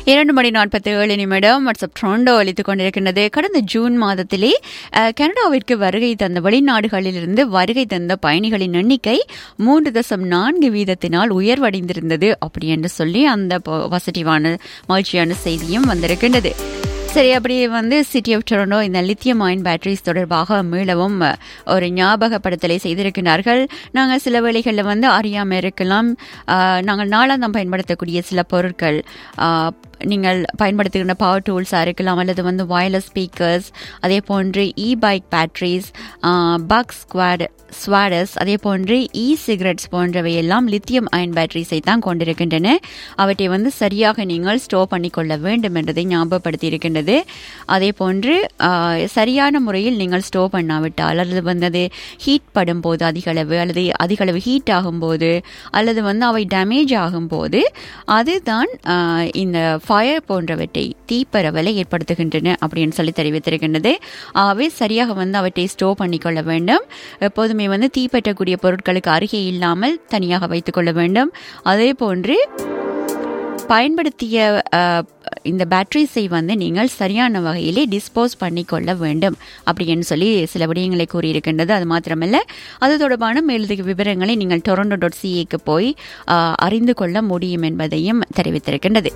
இரண்டு மணி நாற்பத்தி ஏழு நிமிடம் வாட்ஸ்அப் ட்ரோண்டோ அளித்துக் கொண்டிருக்கின்றது கடந்த ஜூன் மாதத்திலே அஹ், கனடாவிற்கு வருகை தந்த வெளிநாடுகளிலிருந்து வருகை தந்த பயணிகளின் எண்ணிக்கை மூன்று தசம் நான்கு வீதத்தினால் உயர்வடைந்திருந்தது அப்படி என்று சொல்லி அந்த பாசிட்டிவான மகிழ்ச்சியான செய்தியும் வந்திருக்கின்றது சரி அப்படி வந்து சிட்டி ஆஃப் டொரண்டோ இந்த லித்தியம் அயன் பேட்டரிஸ் தொடர்பாக மீளவும் அஹ், ஒரு ஞாபகப்படுத்தலை செய்திருக்கிறார்கள் நாங்கள் சில வேளைகளில் வந்து அறியாமல் இருக்கலாம் அஹ், நாங்கள் நாளாந்தம் பயன்படுத்தக்கூடிய சில பொருட்கள் அஹ், நீங்கள் பயன்படுத்துகின்ற பவர் டூல்ஸாக இருக்கலாம் அல்லது வந்து வயர்லெஸ் ஸ்பீக்கர்ஸ் அதே போன்று e bike batteries bug squad ஸ்வாடஸ் அதே போன்று இ சிகரெட்ஸ் போன்றவை எல்லாம் லித்தியம் அயன் பேட்டரிஸை தான் கொண்டிருக்கின்றன அவற்றை வந்து சரியாக நீங்கள் ஸ்டோர் பண்ணிக்கொள்ள வேண்டும் என்றதை ஞாபகப்படுத்தி இருக்கின்றது அதே போன்று ஆஹ், சரியான முறையில் நீங்கள் ஸ்டோர் பண்ணாவிட்டால் அல்லது வந்து அது ஹீட் படும் போது அதிகளவு அல்லது அதிகளவு ஹீட் ஆகும்போது அல்லது வந்து அவை டேமேஜ் ஆகும்போது அதுதான் ஆஹ், இந்த ஃபயர் போன்றவற்றை தீப்பரவலை ஏற்படுத்துகின்றன அப்படின்னு சொல்லி தெரிவித்திருக்கின்றது ஆகவே சரியாக வந்து அவற்றை ஸ்டோர் பண்ணிக்கொள்ள வேண்டும் எப்போதுமே வந்து தீப்பற்றக்கூடிய பொருட்களுக்கு அருகே இல்லாமல் தனியாக வைத்துக்கொள்ள வேண்டும் அதே போன்று பயன்படுத்திய அஹ், இந்த பேட்டரிஸை வந்து நீங்கள் சரியான வகையிலே டிஸ்போஸ் பண்ணிக்கொள்ள வேண்டும் அப்படின்னு சொல்லி சில விடயங்களை கூறியிருக்கின்றது அது மாத்திரமல்ல அது தொடர்பான மேலதிக விவரங்களை நீங்கள் டொரண்டோ டாட் சிஏக்கு போய் அஹ், அறிந்து கொள்ள முடியும் என்பதையும் தெரிவித்திருக்கின்றது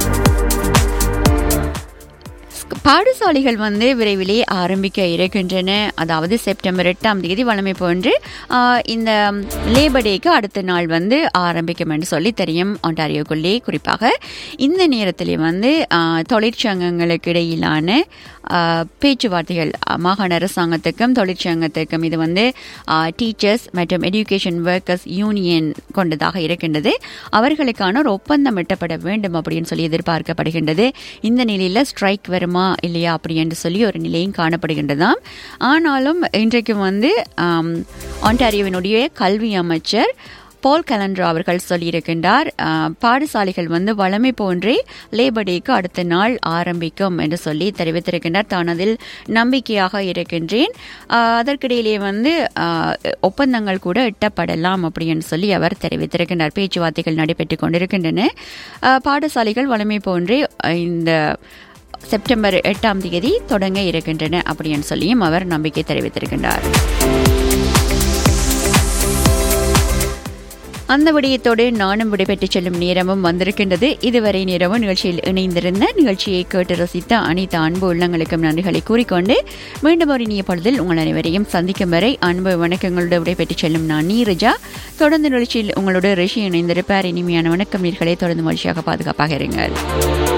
பாடசாலைகள் வந்து விரைவிலே ஆரம்பிக்க இருக்கின்றன அதாவது செப்டம்பர் எட்டாம் தேதி வழமை போன்று ஆஹ், இந்த லேபர் டேக்கு அடுத்த நாள் வந்து ஆரம்பிக்கும் என்று சொல்லி தெரியும் ஒன்டாரியோக்குள்ளே குறிப்பாக இந்த நேரத்திலே வந்து ஆஹ், தொழிற்சங்கங்களுக்கு இடையிலான ஆஹ், பேச்சுவார்த்தைகள் ஆஹ், மாகாண அரசாங்கத்துக்கும் தொழிற்சங்கத்துக்கும் இது வந்து டீச்சர்ஸ் மற்றும் எஜுகேஷன் ஒர்க்கர்ஸ் யூனியன் கொண்டதாக இருக்கின்றது அவர்களுக்கான ஒரு ஒப்பந்தம் எட்டப்பட வேண்டும் அப்படின்னு சொல்லி எதிர்பார்க்கப்படுகின்றது இந்த நிலையில் ஸ்ட்ரைக் வருமா இல்லையா அப்படி என்று சொல்லி ஒரு நிலையும் காணப்படுகின்றதாம் ஆனாலும் இன்றைக்கு வந்து ஆம், ஒன்டாரியோவினுடைய கல்வி அமைச்சர் பால் கலண்ட்ரா அவர்கள் சொல்லியிருக்கின்றார் ஆ, பாடசாலைகள் வந்து வளமை போன்றே லேபர் டேக்கு அடுத்த நாள் ஆரம்பிக்கும் என்று சொல்லி தெரிவித்திருக்கின்றார் தான் அதில் நம்பிக்கையாக இருக்கின்றேன் ஆ, அதற்கிடையிலே வந்து ஆ, ஒப்பந்தங்கள் கூட எட்டப்படலாம் அப்படின்னு சொல்லி அவர் தெரிவித்திருக்கின்றார் பேச்சுவார்த்தைகள் நடைபெற்றுக் கொண்டிருக்கின்றன ஆ, பாடசாலைகள் வளமை போன்றே ஆ, இந்த செப்டம்பர் எட்டாம் தேதி தொடங்க இருக்கின்றன அப்படின்னு சொல்லியும் அவர் நம்பிக்கை தெரிவித்திருக்கின்றார் அந்த விடயத்தோடு நானும் விடைபெற்றுச் செல்லும் நேரமும் வந்திருக்கின்றது இதுவரை நேரமும் நிகழ்ச்சியில் இணைந்திருந்த நிகழ்ச்சியை கேட்டு ரசித்த அனைத்து அன்பு உள்ளங்களுக்கும் நன்றிகளை கூறிக்கொண்டு மீண்டும் ஒரு இனிய பொழுதில் உங்கள் அனைவரையும் சந்திக்கும் வரை அன்பு வணக்கங்களோடு விடைபெற்றுச் செல்லும் நான் நீரஜா தொடர்ந்து நிகழ்ச்சியில் உங்களோட ரிஷி இணைந்திருப்பார் இனிமையான வணக்கம் நீர்களை தொடர்ந்து மகிழ்ச்சியாக பாதுகாப்பாக இருங்கள்